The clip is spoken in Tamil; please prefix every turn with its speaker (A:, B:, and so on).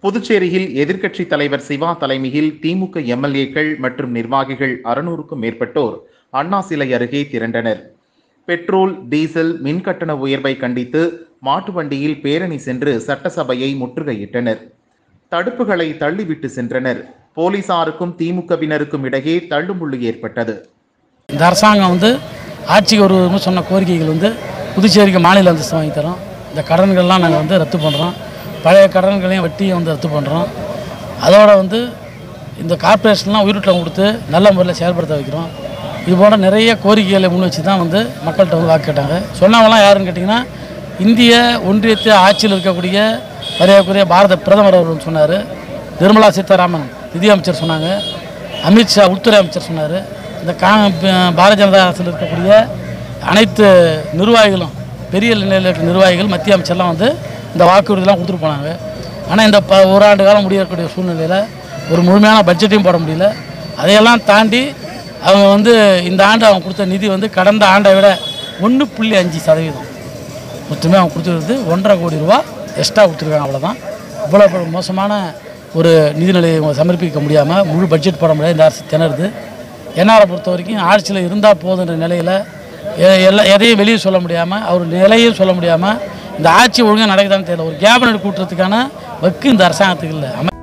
A: புதுச்சேரியில் எதிர்க்கட்சி தலைவர் சிவா தலைமையில் திமுக எம்எல்ஏக்கள் மற்றும் நிர்வாகிகள் அறுநூறுக்கும் மேற்பட்டோர் அண்ணா சிலை அருகே திரண்டனர் பெட்ரோல் டீசல் மின் கட்டண உயர்வை கண்டித்து மாட்டு வண்டியில் பேரணி சென்று சட்டசபையை முற்றுகையிட்டனர் தடுப்புகளை தள்ளிவிட்டு சென்றனர் போலீசாருக்கும் திமுகவினருக்கும் இடையே தள்ளுமுள்ளு ஏற்பட்டது
B: இந்த அரசாங்கம் வந்து ஆட்சிக்கு வருவதுன்னு சொன்ன கோரிக்கைகள் வந்து புதுச்சேரிக்கு மாநில அந்தஸ்து வாங்கி தரோம் இந்த கடன்கள்லாம் நாங்கள் வந்து ரத்து பண்ணுறோம் பழைய கடன்களையும் வட்டியும் வந்து ரத்து பண்ணுறோம் அதோட வந்து இந்த கார்ப்பரேஷன்லாம் உயிரோட்டம் கொடுத்து நல்ல முறையில் செயல்படுத்த வைக்கிறோம் இது போன்ற நிறைய கோரிக்கைகளை முன் வச்சு தான் வந்து மக்கள்கிட்ட வந்து வாக்கு கேட்டாங்க சொன்னவங்களாம் யாருன்னு கேட்டிங்கன்னா இந்திய ஒன்றியத்தை ஆட்சியில் இருக்கக்கூடிய மரியாதைக்குரிய பாரத பிரதமர் அவர்கள் சொன்னார் நிர்மலா சீதாராமன் நிதியமைச்சர் சொன்னாங்க அமித்ஷா உள்துறை அமைச்சர் சொன்னார் இந்த கா ப- பாரதிய ஜனதா அரசில் இருக்கக்கூடிய அனைத்து நிர்வாகிகளும் பெரிய நிலையில் இருக்கிற நிர்வாகிகள் மத்திய அமைச்சர்லாம் வந்து இந்த வாக்குறுதிலாம் கொடுத்துட்டு போனாங்க ஆனால் இந்த ப ஓராண்டு காலம் முடியக்கூடிய சூழ்நிலையில் ஒரு முழுமையான பட்ஜெட்டையும் போட முடியல அதையெல்லாம் தாண்டி அவங்க வந்து இந்த ஆண்டு அவங்க கொடுத்த நிதி வந்து கடந்த ஆண்டை விட ஒன்று புள்ளி அஞ்சு சதவீதம் மொத்தமே அவங்க கொடுத்துருக்குறது ஒன்றரை கோடி ரூபா எக்ஸ்ட்ரா கொடுத்துருக்காங்க அவ்வளோதான் இவ்வளோ பெரிய மோசமான ஒரு நிதிநிலையை இவங்க சமர்ப்பிக்க முடியாமல் முழு பட்ஜெட் போட முடியாது இந்த அரசு திணறுது என்ஆரை பொறுத்த வரைக்கும் ஆட்சியில் இருந்தால் போதுன்ற நிலையில் எல்லா எதையும் வெளியே சொல்ல முடியாமல் அவர் நிலையும் சொல்ல முடியாமல் இந்த ஆட்சி ஒழுங்காக நடக்குதான்னு தெரியல ஒரு கேபினட் கூட்டுறதுக்கான வக்கு இந்த அரசாங்கத்துக்கு இல்லை அமை